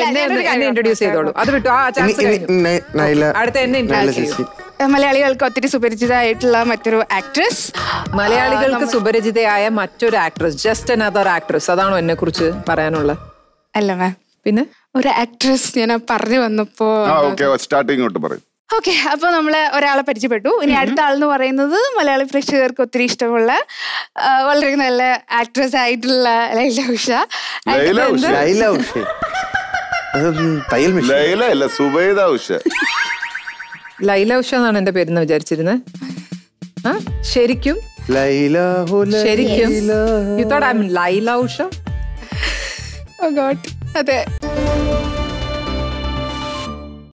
എന്നെ ഞാനൊരു കാര്യം എന്നെ ഇൻട്രൊഡ്യൂസ് ചെയ്തോളൂ അത് വിട്ടു ആ ഇനി ചാൻസ് ഇനി കഴിഞ്ഞു നൈ- നൈല അടുത്ത എന്നെ നൈല introduce ചേച്ചി ഏഹ് മലയാളികൾക്ക് ഒത്തിരി സുപരിചിതമായിട്ടുള്ള മറ്റൊരു ആക്ട്രസ് മലയാളികൾക്ക് സുപരിചിതയായ മറ്റൊരു ആക്ട്രസ് ജസ്റ്റ് അനദർ ആക്ട്രസ് അതാണോ എന്നെ കുറിച്ച് പറയാനുള്ളത് അല്ല മാം പിന്നെ ഒരു ആക്ട്രസ് ഞാൻ ആ പറഞ്ഞു വന്നപ്പോ ആ ഓക്കെ സ്റ്റാർട്ടിങ് തൊട്ട് പറയും ഓക്കെ അപ്പൊ നമ്മള് ഒരാളെ പരിചയപ്പെട്ടു ഇനി അടുത്ത ആളെന്ന് പറയുന്നത് മലയാളി പ്രേക്ഷകർക്ക് ഒത്തിരി ഇഷ്ടമുള്ള ആ, വളരെ നല്ല ആക്ട്രസ് ആയിട്ടുള്ള ലൈല ഉഷ ലൈല ഉഷ ലൈല ഉഷേ അതൊന്നും തയ്യൽ മെഷീൻ ലൈല അല്ല സുബൈദ ഉഷ ലൈല ഉഷ എന്നാണ് എന്റെ പേരെന്ന് വിചാരിച്ചിരുന്നത് ആ ശരിക്കും ലൈല ഹോ ശരിക്കും Laila you thought I'm Laila Usha Oh God. അതെ